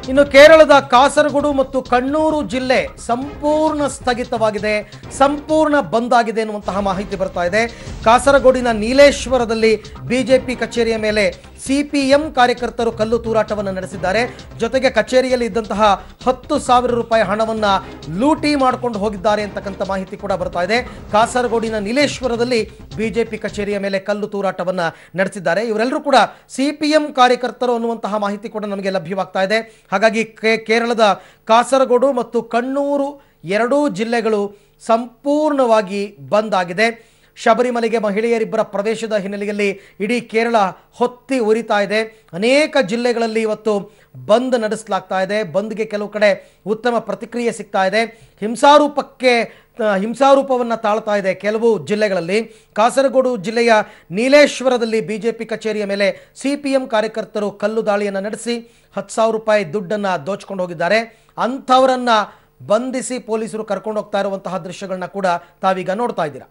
ಇನ್ನು ಕೇರಳದ ಕಾಸರಗೋಡು ಮತ್ತು ಕಣ್ಣೂರು ಜಿಲ್ಲೆ ಸಂಪೂರ್ಣ ಸ್ಥಗಿತವಾಗಿದೆ ಸಂಪೂರ್ಣ ಬಂದ್ ಆಗಿದೆ ಎನ್ನುವಂತಹ ಮಾಹಿತಿ ಬರ್ತಾ ಇದೆ ಕಾಸರಗೋಡಿನ ನೀಲೇಶ್ವರದಲ್ಲಿ ಬಿಜೆಪಿ ಕಚೇರಿಯ ಮೇಲೆ ಸಿಪಿಎಂ ಕಾರ್ಯಕರ್ತರು ಕಲ್ಲು ತೂರಾಟವನ್ನು ನಡೆಸಿದ್ದಾರೆ ಜೊತೆಗೆ ಕಚೇರಿಯಲ್ಲಿ ಇದ್ದಂತಹ ಹತ್ತು ಸಾವಿರ ರೂಪಾಯಿ ಹಣವನ್ನ ಲೂಟಿ ಮಾಡಿಕೊಂಡು ಹೋಗಿದ್ದಾರೆ ಅಂತಕ್ಕಂಥ ಮಾಹಿತಿ ಕೂಡ ಬರ್ತಾ ಇದೆ ಕಾಸರಗೋಡಿನ ನೀಲೇಶ್ವರದಲ್ಲಿ ಬಿಜೆಪಿ ಕಚೇರಿಯ ಮೇಲೆ ಕಲ್ಲು ತೂರಾಟವನ್ನ ನಡೆಸಿದ್ದಾರೆ ಇವರೆಲ್ಲರೂ ಕೂಡ ಸಿಪಿಎಂ ಕಾರ್ಯಕರ್ತರು ಅನ್ನುವಂತಹ ಮಾಹಿತಿ ಕೂಡ ನಮಗೆ ಲಭ್ಯವಾಗ್ತಾ ಇದೆ ಹಾಗಾಗಿ ಕೇ- ಕೇರಳದ ಕಾಸರಗೋಡು ಮತ್ತು ಕಣ್ಣೂರು ಎರಡೂ ಜಿಲ್ಲೆಗಳು ಸಂಪೂರ್ಣವಾಗಿ ಬಂದ್ ಆಗಿದೆ ಶಬರಿಮಲೆಗೆ ಮಹಿಳೆಯರಿಬ್ಬರ ಪ್ರವೇಶದ ಹಿನ್ನೆಲೆಯಲ್ಲಿ ಇಡೀ ಕೇರಳ ಹೊತ್ತಿ ಉರಿತಾ ಇದೆ ಅನೇಕ ಜಿಲ್ಲೆಗಳಲ್ಲಿ ಇವತ್ತು ಬಂದ್ ನಡೆಸಲಾಗ್ತಾ ಇದೆ ಬಂದ್ಗೆ ಕೆಲವು ಕಡೆ ಉತ್ತಮ ಪ್ರತಿಕ್ರಿಯೆ ಸಿಗ್ತಾ ಇದೆ ಹಿಂಸಾರೂಪಕ್ಕೆ ಆ, ಹಿಂಸಾರೂಪವನ್ನು ತಾಳ್ತಾ ಇದೆ ಕೆಲವು ಜಿಲ್ಲೆಗಳಲ್ಲಿ ಕಾಸರಗೋಡು ಜಿಲ್ಲೆಯ ನೀಲೇಶ್ವರದಲ್ಲಿ ಬಿಜೆಪಿ ಕಚೇರಿಯ ಮೇಲೆ ಸಿಪಿಎಂ ಕಾರ್ಯಕರ್ತರು ಕಲ್ಲು ದಾಳಿಯನ್ನು ನಡೆಸಿ ಹತ್ತು ಸಾವಿರ ರೂಪಾಯಿ ದುಡ್ಡನ್ನು ದೋಚ್ಕೊಂಡು ಹೋಗಿದ್ದಾರೆ ಅಂಥವರನ್ನ ಬಂಧಿಸಿ ಪೊಲೀಸರು ಕರ್ಕೊಂಡು ಹೋಗ್ತಾ ಇರುವಂತಹ ದೃಶ್ಯಗಳನ್ನ ಕೂಡ ತಾವೀಗ ನೋಡ್ತಾ ಇದ್ದೀರಾ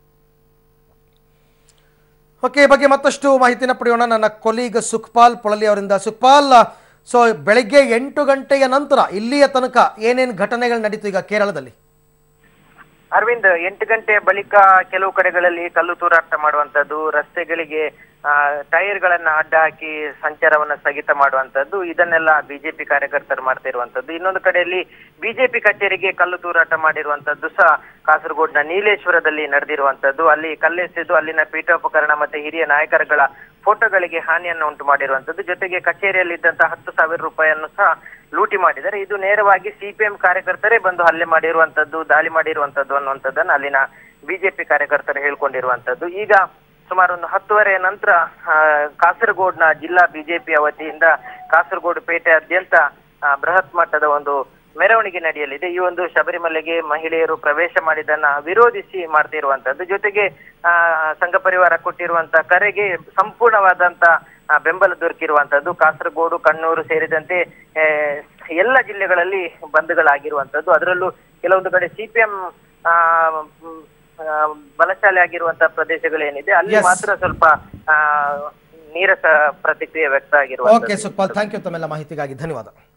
ಓಕೆ ಈ ಬಗ್ಗೆ ಮತ್ತಷ್ಟು ಮಾಹಿತಿನ ಪಡೆಯೋಣ ನನ್ನ ಕೊಲೀಗ್ ಸುಖಪಾಲ್ ಪೊಳಲಿ ಅವರಿಂದ ಸುಖಪಾಲ್ ಸೊ ಬೆಳಗ್ಗೆ ಎಂಟು ಗಂಟೆಯ ನಂತರ ಇಲ್ಲಿಯ ತನಕ ಏನೇನು ಘಟನೆಗಳು ನಡೀತು ಈಗ ಕೇರಳದಲ್ಲಿ ಅರವಿಂದ್ ಎಂಟು ಗಂಟೆ ಬಳಿಕ ಕೆಲವು ಕಡೆಗಳಲ್ಲಿ ಕಲ್ಲು ತೂರಾಟ ಮಾಡುವಂತದ್ದು ರಸ್ತೆಗಳಿಗೆ ಆ, ಟೈರ್ಗಳನ್ನ ಅಡ್ಡ ಹಾಕಿ ಸಂಚಾರವನ್ನ ಸ್ಥಗಿತ ಮಾಡುವಂತದ್ದು ಇದನ್ನೆಲ್ಲ ಬಿಜೆಪಿ ಕಾರ್ಯಕರ್ತರು ಮಾಡ್ತಾ ಇರುವಂತದ್ದು ಇನ್ನೊಂದು ಕಡೆಯಲ್ಲಿ ಬಿಜೆಪಿ ಕಚೇರಿಗೆ ಕಲ್ಲು ತೂರಾಟ ಮಾಡಿರುವಂತದ್ದು ಸಹ ಕಾಸರಗೋಡ್ನ ನೀಲೇಶ್ವರದಲ್ಲಿ ನಡೆದಿರುವಂತದ್ದು ಅಲ್ಲಿ ಕಲ್ಲೆಸೆದು ಅಲ್ಲಿನ ಪೀಠೋಪಕರಣ ಮತ್ತೆ ಹಿರಿಯ ನಾಯಕರುಗಳ ಫೋಟೋಗಳಿಗೆ ಹಾನಿಯನ್ನು ಉಂಟು ಮಾಡಿರುವಂತದ್ದು ಜೊತೆಗೆ ಕಚೇರಿಯಲ್ಲಿ ಇದ್ದಂತಹ ಹತ್ತು ಸಾವಿರ ರೂಪಾಯಿಯನ್ನು ಸಹ ಲೂಟಿ ಮಾಡಿದ್ದಾರೆ ಇದು ನೇರವಾಗಿ ಸಿಪಿಎಂ ಕಾರ್ಯಕರ್ತರೇ ಬಂದು ಹಲ್ಲೆ ಮಾಡಿರುವಂತದ್ದು ದಾಳಿ ಮಾಡಿರುವಂತದ್ದು ಅನ್ನುವಂಥದ್ದನ್ನ ಅಲ್ಲಿನ ಬಿಜೆಪಿ ಕಾರ್ಯಕರ್ತರು ಹೇಳ್ಕೊಂಡಿರುವಂತದ್ದು ಈಗ ಸುಮಾರು ಒಂದು ಹತ್ತುವರೆ ನಂತರ ಆ, ಕಾಸರಗೋಡ್ನ ಜಿಲ್ಲಾ ಬಿಜೆಪಿಯ ವತಿಯಿಂದ ಕಾಸರಗೋಡು ಪೇಟೆಯಾದ್ಯಂತ ಆ, ಬೃಹತ್ ಮಟ್ಟದ ಒಂದು ಮೆರವಣಿಗೆ ನಡೆಯಲಿದೆ ಈ ಒಂದು ಶಬರಿಮಲೆಗೆ ಮಹಿಳೆಯರು ಪ್ರವೇಶ ಮಾಡಿದ್ದನ್ನ ವಿರೋಧಿಸಿ ಮಾಡ್ತಿರುವಂತದ್ದು ಜೊತೆಗೆ ಆ ಸಂಘ ಪರಿವಾರ ಕೊಟ್ಟಿರುವಂತ ಕರೆಗೆ ಸಂಪೂರ್ಣವಾದಂತ ಆ, ಬೆಂಬಲ ದೊರಕಿರುವಂತದ್ದು ಕಾಸರಗೋಡು ಕಣ್ಣೂರು ಸೇರಿದಂತೆ ಆ, ಎಲ್ಲ ಜಿಲ್ಲೆಗಳಲ್ಲಿ ಬಂದ್ಗಳಾಗಿರುವಂತದ್ದು ಅದರಲ್ಲೂ ಕೆಲವೊಂದು ಕಡೆ ಸಿಪಿಎಂ ಬಲಶಾಲಿ ಆಗಿರುವಂತಹ ಪ್ರದೇಶಗಳೇನಿದೆ ಅಲ್ಲಿ Yes. ಮಾತ್ರ ಸ್ವಲ್ಪ ಆ, ನೀರಸ ಪ್ರತಿಕ್ರಿಯೆ ವ್ಯಕ್ತ ಓಕೆ ಆಗಿರುವಂತದ್ದು ಸುಖಪಾಲ್ ಥ್ಯಾಂಕ್ ಯು ತಮ್ಮೆಲ್ಲ ಮಾಹಿತಿಗಾಗಿ ಧನ್ಯವಾದ